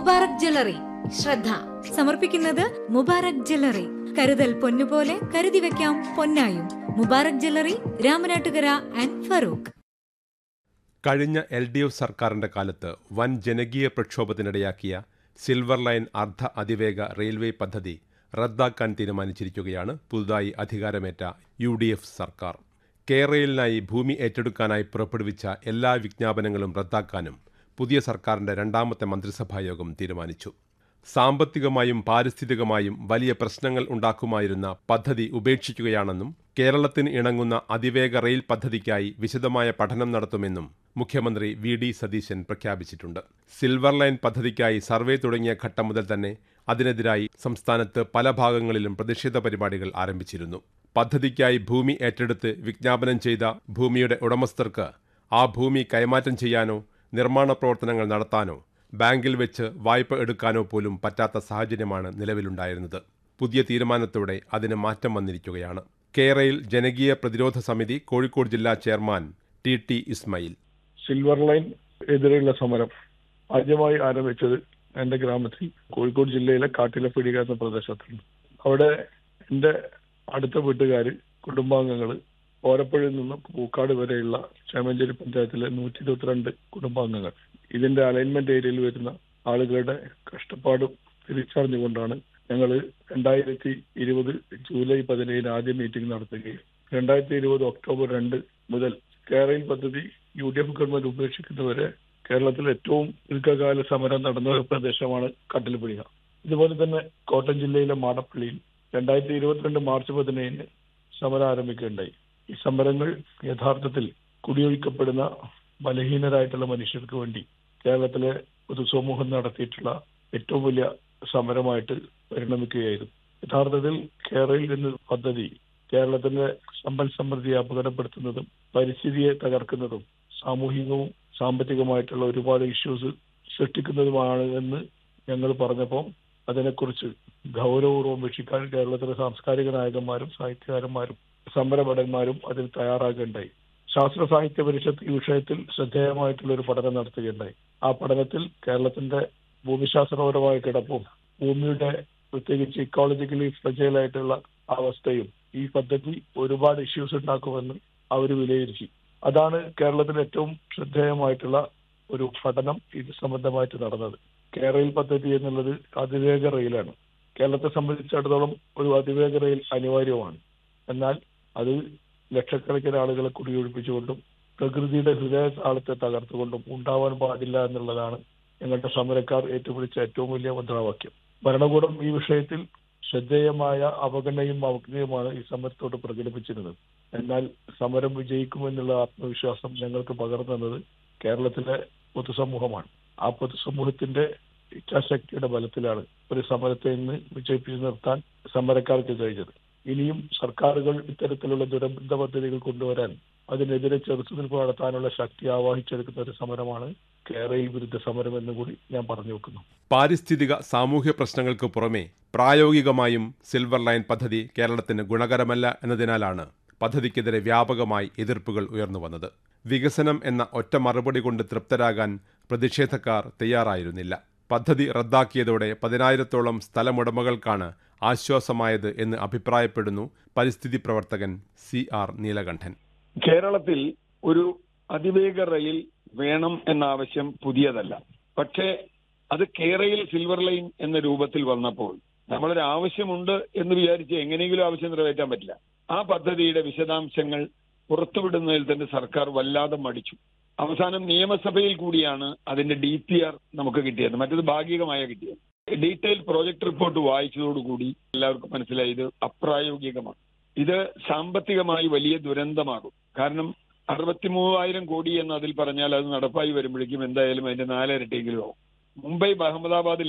Mubarak jewellery ശ്രദ്ധ സമർപ്പിക്കുന്നത് Mubarak jewellery കരുതൽ പൊന്നുപോലെ കരുതി വെക്കാം പൊന്നായും മുബാറക് ജ്വല്ലറി രാമനാട്ടുകര ആൻഡ് ഫറൂഖ് കഴിഞ്ഞ എൽ ഡി എഫ് സർക്കാരിന്റെ കാലത്ത് വൻ ജനകീയ പ്രക്ഷോഭത്തിനിടയാക്കിയ സിൽവർ ലൈൻ അർദ്ധ അതിവേഗ റെയിൽവേ പദ്ധതി റദ്ദാക്കാൻ തീരുമാനിച്ചിരിക്കുകയാണ് പുതുതായി അധികാരമേറ്റ യു ഡി എഫ് സർക്കാർ കേരളിനായി ഭൂമി ഏറ്റെടുക്കാനായി പുറപ്പെടുവിച്ച എല്ലാ വിജ്ഞാപനങ്ങളും റദ്ദാക്കാനും പുതിയ സർക്കാരിന്റെ രണ്ടാമത്തെ മന്ത്രിസഭായോഗം തീരുമാനിച്ചു സാമ്പത്തികമായും പാരിസ്ഥിതികമായും വലിയ പ്രശ്നങ്ങൾ ഉണ്ടാക്കുമായിരുന്ന പദ്ധതി ഉപേക്ഷിക്കുകയാണെന്നും കേരളത്തിന് ഇണങ്ങുന്ന അതിവേഗ റെയിൽ പദ്ധതിക്കായി വിശദമായ പഠനം നടത്തുമെന്നും മുഖ്യമന്ത്രി വി ഡി സതീശൻ പ്രഖ്യാപിച്ചിട്ടുണ്ട് സിൽവർ ലൈൻ പദ്ധതിക്കായി സർവേ തുടങ്ങിയ ഘട്ടം മുതൽ തന്നെ അതിനെതിരായി സംസ്ഥാനത്ത് പല ഭാഗങ്ങളിലും പ്രതിഷേധ പരിപാടികൾ ആരംഭിച്ചിരുന്നു പദ്ധതിക്കായി ഭൂമി ഏറ്റെടുത്ത് വിജ്ഞാപനം ചെയ്ത ഭൂമിയുടെ ഉടമസ്ഥർക്ക് ആ ഭൂമി കൈമാറ്റം ചെയ്യാനോ നിർമ്മാണ പ്രവർത്തനങ്ങൾ നടത്താനോ ബാങ്കിൽ വെച്ച് വായ്പ എടുക്കാനോ പോലും പറ്റാത്ത സാഹചര്യമാണ് നിലവിലുണ്ടായിരുന്നത് പുതിയ തീരുമാനത്തോടെ അതിന് മാറ്റം വന്നിരിക്കുകയാണ് കേരയിൽ ജനകീയ പ്രതിരോധ സമിതി കോഴിക്കോട് ജില്ലാ chairman T T Ismail silver line എതിരെയുള്ള സമരം ആദ്യമായി ആരംഭിച്ചത് എന്റെ ഗ്രാമത്തിൽ കോഴിക്കോട് ജില്ലയിലെ കാട്ടിലപ്പീടിക എന്ന പ്രദേശത്താണ് അവിടെ എന്റെ അടുത്ത വീട്ടുകാര് കുടുംബാംഗങ്ങള് ഓരപ്പുഴയിൽ നിന്നും പൂക്കാട് വരെയുള്ള ചേമഞ്ചേരി പഞ്ചായത്തിലെ നൂറ്റി ഇരുപത്തിരണ്ട് കുടുംബാംഗങ്ങൾ ഇതിന്റെ അലൈൻമെന്റ് ഏരിയയിൽ വരുന്ന ആളുകളുടെ കഷ്ടപ്പാടും തിരിച്ചറിഞ്ഞുകൊണ്ടാണ് ഞങ്ങൾ രണ്ടായിരത്തി ഇരുപത് ജൂലൈ പതിനേഴിന് ആദ്യ മീറ്റിംഗ് നടത്തുകയും രണ്ടായിരത്തി ഇരുപത് ഒക്ടോബർ രണ്ട് മുതൽ കേരള പദ്ധതി യു ഡി എഫ് ഗവൺമെന്റ് ഉപേക്ഷിക്കുന്നവരെ കേരളത്തിൽ ഏറ്റവും ദീർഘകാല സമരം നടന്ന ഒരു പ്രദേശമാണ് കട്ടിൽപ്പുഴിക ഇതുപോലെ തന്നെ കോട്ടയം ജില്ലയിലെ മാടപ്പള്ളിയിൽ രണ്ടായിരത്തി ഇരുപത്തിരണ്ട് മാർച്ച് പതിനേഴിന് സമരം ആരംഭിക്കുകയുണ്ടായി ഈ സമരങ്ങൾ യഥാർത്ഥത്തിൽ കുടിയൊഴിക്കപ്പെടുന്ന ബലഹീനരായിട്ടുള്ള മനുഷ്യർക്ക് വേണ്ടി കേരളത്തിലെ പൊതുസമൂഹം നടത്തിയിട്ടുള്ള ഏറ്റവും വലിയ സമരമായിട്ട് പരിണമിക്കുകയായിരുന്നു യഥാർത്ഥത്തിൽ കേരളയിൽ എന്ന പദ്ധതി കേരളത്തിന്റെ സമ്പൽ സമൃദ്ധിയെ അപകടപ്പെടുത്തുന്നതും പരിസ്ഥിതിയെ തകർക്കുന്നതും സാമൂഹികവും സാമ്പത്തികമായിട്ടുള്ള ഒരുപാട് ഇഷ്യൂസ് സൃഷ്ടിക്കുന്നതുമാണ് എന്ന് ഞങ്ങൾ പറഞ്ഞപ്പോൾ അതിനെക്കുറിച്ച് ഗൗരവപൂർവ്വം വീക്ഷിക്കാൻ കേരളത്തിലെ സാംസ്കാരിക നായകന്മാരും സാഹിത്യകാരന്മാരും സമരഭടന്മാരും അതിൽ തയ്യാറാകേണ്ടായി ശാസ്ത്ര സാഹിത്യ പരിഷത്ത് ഈ വിഷയത്തിൽ ശ്രദ്ധേയമായിട്ടുള്ള ഒരു പഠനം നടത്തുകയുണ്ടായി ആ പഠനത്തിൽ കേരളത്തിന്റെ ഭൂമിശാസ്ത്രപരമായ കിടപ്പും ഭൂമിയുടെ പ്രത്യേകിച്ച് ഇക്കോളജിക്കലി ഫ്രജൈൽ ആയിട്ടുള്ള അവസ്ഥയും ഈ പദ്ധതി ഒരുപാട് ഇഷ്യൂസ് ഉണ്ടാക്കുമെന്ന് അവർ വിലയിരുത്തി അതാണ് കേരളത്തിൽ ഏറ്റവും ശ്രദ്ധേയമായിട്ടുള്ള ഒരു പഠനം ഇത് സംബന്ധമായിട്ട് നടന്നത് കേരള പദ്ധതി എന്നുള്ളത് അതിവേഗ റെയിലാണ് കേരളത്തെ സംബന്ധിച്ചിടത്തോളം ഒരു അതിവേഗ റെയിൽ അനിവാര്യമാണ് എന്നാൽ അത് ലക്ഷക്കണക്കിന് ആളുകളെ കുടിയൊഴിപ്പിച്ചുകൊണ്ടും പ്രകൃതിയുടെ ഹൃദയ താളത്തെ തകർത്തുകൊണ്ടും ഉണ്ടാവാൻ പാടില്ല എന്നുള്ളതാണ് ഞങ്ങളുടെ സമരക്കാർ ഏറ്റുപിടിച്ച ഏറ്റവും വലിയ മുദ്രാവാക്യം ഭരണകൂടം ഈ വിഷയത്തിൽ ശ്രദ്ധേയമായ അവഗണനയും അവജ്ഞയുമാണ് ഈ സമരത്തോട് പ്രകടിപ്പിച്ചിരുന്നത് എന്നാൽ സമരം വിജയിക്കുമെന്നുള്ള ആത്മവിശ്വാസം ഞങ്ങൾക്ക് പകർന്നു തന്നത് കേരളത്തിലെ പൊതുസമൂഹമാണ് ആ പൊതുസമൂഹത്തിന്റെ ഇച്ഛാശക്തിയുടെ ബലത്തിലാണ് ഒരു സമരത്തെ ഇന്ന് വിജയിപ്പിച്ചു നിർത്താൻ സമരക്കാർക്ക് കഴിഞ്ഞത് ഇനിയും സർക്കാരുകൾ ഇത്തരത്തിലുള്ള ദുരന്ത പദ്ധതികൾ കൊണ്ടുവരാൻ അതിനെതിരെ ചെറുത്തുനിൽപ്പ് നടത്താനുള്ള ശക്തി ആവാഹിച്ചെടുക്കുന്ന ഒരു സമരമാണ് കേരളയിൽ വിരുദ്ധ സമരം എന്ന് കൂടി ഞാൻ പറഞ്ഞു വെക്കുന്നു പാരിസ്ഥിതിക സാമൂഹ്യ പ്രശ്നങ്ങൾക്ക് പുറമെ പ്രായോഗികമായും സിൽവർ ലൈൻ പദ്ധതി കേരളത്തിന് ഗുണകരമല്ല എന്നതിനാലാണ് പദ്ധതിക്കെതിരെ വ്യാപകമായി എതിർപ്പുകൾ ഉയർന്നു വന്നത് വികസനം എന്ന ഒറ്റ മറുപടി കൊണ്ട് തൃപ്തരാകാൻ പ്രതിഷേധക്കാർ തയ്യാറായിരുന്നില്ല പദ്ധതി റദ്ദാക്കിയതോടെ പതിനായിരത്തോളം സ്ഥലമുടമകൾക്കാണ് ആശ്വാസമായത് എന്ന് അഭിപ്രായപ്പെടുന്നു പരിസ്ഥിതി പ്രവർത്തകൻ സി ആർ നീലകണ്ഠൻ കേരളത്തിൽ ഒരു അതിവേഗ റെയിൽ വേണം എന്ന ആവശ്യം പുതിയതല്ല പക്ഷേ അത് കേരയിൽ സിൽവർ ലൈൻ എന്ന രൂപത്തിൽ വന്നപ്പോൾ നമ്മളൊരു ആവശ്യമുണ്ട് എന്ന് വിചാരിച്ച് എങ്ങനെയെങ്കിലും ആവശ്യം നിറവേറ്റാൻ പറ്റില്ല ആ പദ്ധതിയുടെ വിശദാംശങ്ങൾ പുറത്തുവിടുന്നതിൽ തന്നെ സർക്കാർ വല്ലാതെ മടിച്ചു അവസാനം നിയമസഭയിൽ കൂടിയാണ് അതിന്റെ ഡി പി ആർ നമുക്ക് കിട്ടിയത് മറ്റത് ഭാഗികമായ കിട്ടിയത് ഡീറ്റെയിൽ പ്രോജക്ട് റിപ്പോർട്ട് വായിച്ചതോടുകൂടി എല്ലാവർക്കും മനസ്സിലായി ഇത് അപ്രായോഗികമാണ് ഇത് സാമ്പത്തികമായി വലിയ ദുരന്തമാകും കാരണം അറുപത്തി മൂവായിരം കോടി എന്ന് അതിൽ പറഞ്ഞാൽ അത് നടപ്പായി വരുമ്പോഴേക്കും എന്തായാലും അതിന്റെ നാലിരട്ടിയെങ്കിലും ആവും മുംബൈ അഹമ്മദാബാദ്